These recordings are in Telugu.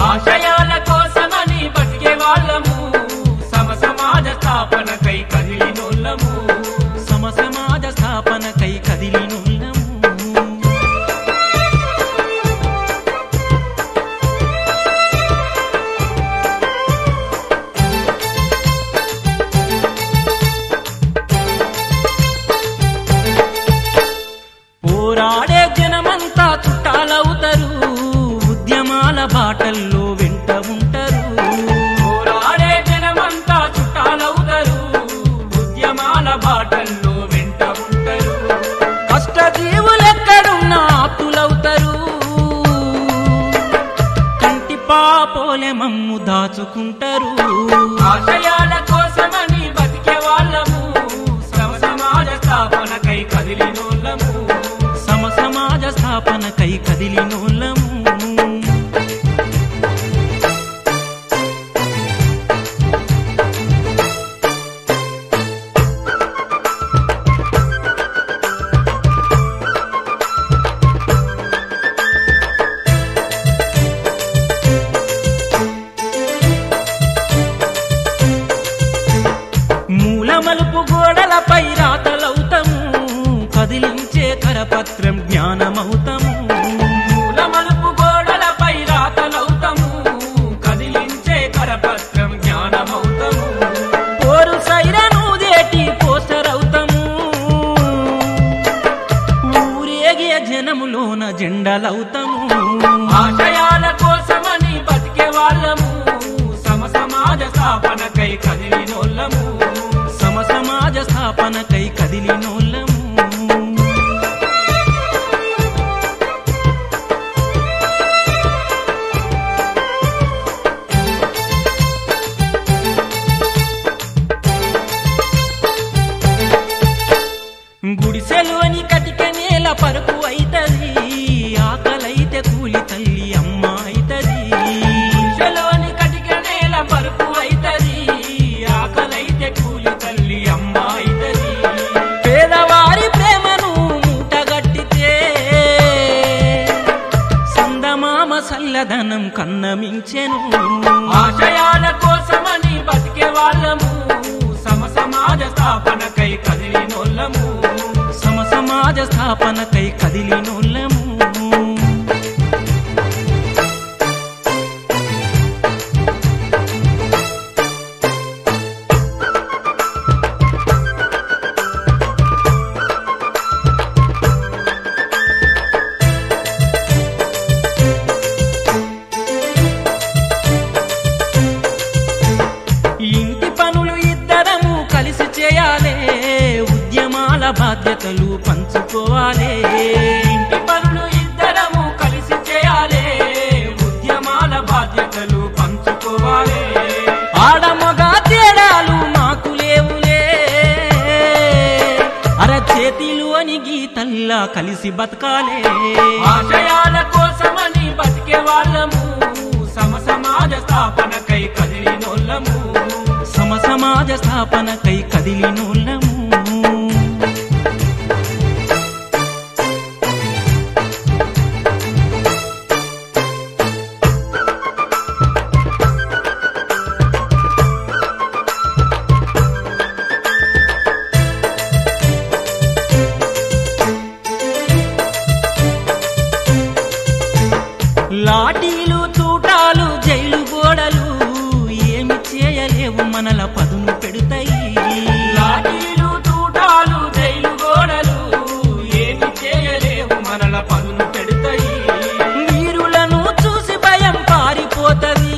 ఆశయాల కోసమని బతికే వాళ్ళము సమ సమాజ స్థాపనకై కదిలినోళ్ళము సమ సమాజ స్థాపనకై కదిలినుల్లము పోరాడే జనమంతా చుట్టాలవుతారు ఉద్యమాల బాటల్లో వెంట ఉంటారు పోరాడే జనమంతా చుట్టాలవుతారు ఉద్యమాల బాటల్లో వెంట ఉంటారు కష్టజీవులెక్కడున్నా ఆప్తులవుతారు కంటి పాపోలే మమ్ము దాచుకుంటారు ఆశయాల కోసమని బతికే వాళ్ళము సమ సమాజ స్థాపనకై కదిలినోళ్ళము సమ సమాజ స్థాపనకై కదిలినోళ్ళము మూల మలుపు గోడలపై రాతలవుతాము కదిలించే కరపత్రం జ్ఞానమవుతాము మూల మలుపు గోడలపై రాతలవుతాము కదిలించే కరపత్రం జ్ఞానమవుతాము పోరు సైరను దేటి పోస్టర్ అవుతాము ఊరేగే జనములోన జెండలవుతాము ఆశయాల కోసమని బతికే వాళ్ళము సమ సమాజ స్థాపనకై కదిలినోళ్ళము సమ సమాజ స్థాపనకై కదిలినోళ్ళము గుడిసెలోని కటిక నేల పరుపు అయితది ఆకలైతే కూలి తల్లి అమ్మ అయితది గుడిసెలోని కటిక నేల పరుపు అయితది ఆకలైతే కూలి తల్లి అమ్మ అయితది పేదవారి ప్రేమను మూటగట్టితే సందమామ సల్లదనం కన్నమించెను ఆశయాల కోసమని బతికే వాళ్ళము సమ సమాజ స్థాపనకై కదిలినోళ్ళము సమ సమాజ స్థాపనకై కదిలినోళ్ళము ఇంటి పనులు ఇద్దరము కలిసి చేయాలే ఉద్యమాల బాధ్యతలు పంచుకోవాలే ఇంటి పనులు ఇద్దరము కలిసి చేయాలి ఉద్యమాల బాధ్యతలు పంచుకోవాలి ఆడమగ తేడాలు మాకు లేవులే అరచేతిలోని గీతల్లా కలిసి బతకాలే ఆశయాల కోసమని బతికే వాళ్ళము సమ సమాజ స్థాపనకై కదిలినోళ్ళము సమ సమాజ స్థాపనకై కదిలినోళ్ళము లాఠీలు తూటాలు జైలు గోడలు ఏమి చేయలేవు మనల పదును పెడతాయి లాఠీలు తూటాలు జైలు గోడలు ఏమి చేయలేవు మనల పదును పెడతాయి వీరులను చూసి భయం పారిపోతది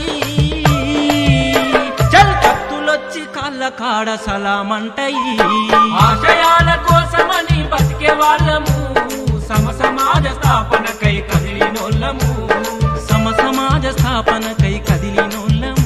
చల్ కత్తులొచ్చి కాళ్ళ కాడ సలామంటాయి ఆశయాల కోసమని బతికే వాళ్ళము సమ సమాజ స్థాపనకై కదిలినోళ్ళము సమ సమాజ స్థాపనకై కదిలినోళ్ళము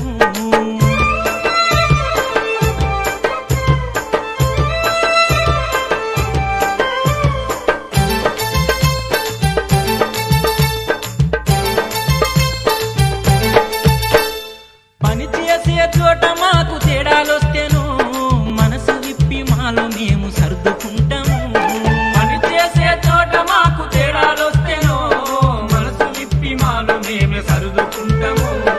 పని చేసే చోట మాకు తేడాలొస్తేను మనసు విప్పి మాలో మేము సర్దుకుంటాము పని చేసే చోట మాకు తేడాలొస్తేనో మనసు విప్పి మాలు మేమే సరుదుకుంటాము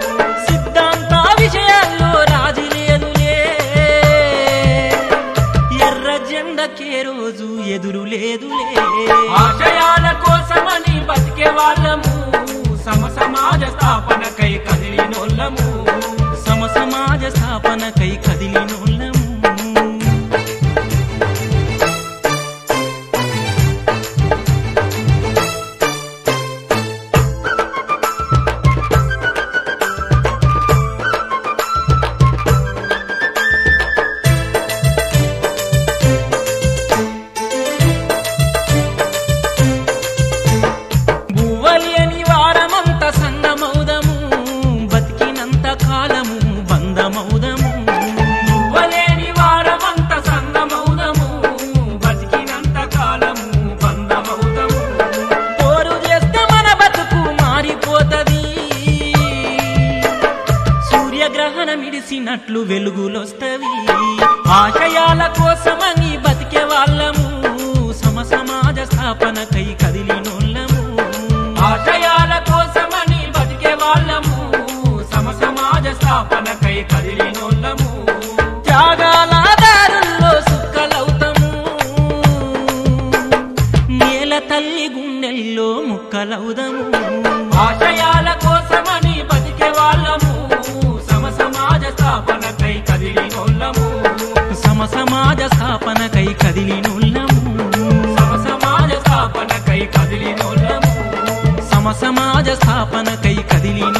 వాళ్ళము సమ సమాజ స్థాపనకై కదిలినోళ్ళము బువ్వలేని వారమంత సంగమౌదము బతికినంత కాలము బంధమౌదము నువ్వలేని వారమంత సంగమౌదము బతికినంత కాలము బంధమౌదము పోరు చేస్తే మన బతుకు మారిపోతది సూర్యగ్రహణం ఇడిసినట్లు వెలుగులొస్తవి ఆశయాల కోసమని బతికే వాళ్ళము సమ సమాజ స్థాపనకై కదిలినోళ్ళము ఆశయాల కోసమని బతికే వాళ్ళము సమ సమాజ స్థాపనకై కదిలినోళ్ళము త్యాగాల దారుల్లో సుక్కలవుతాము నేల తల్లి గుండెల్లో ముక్కలవుదము ఆశయాల కోసమని బతికే వాళ్ళము సమ సమాజ స్థాపనకై కదిలినోళ్ళము సమ సమాజ స్థాపనకై కదిలినోళ్ళము సమ సమాజ స్థాపనకై కదిలినోళ్ళము సమ సమాజ స్థాపనకై కదిలిన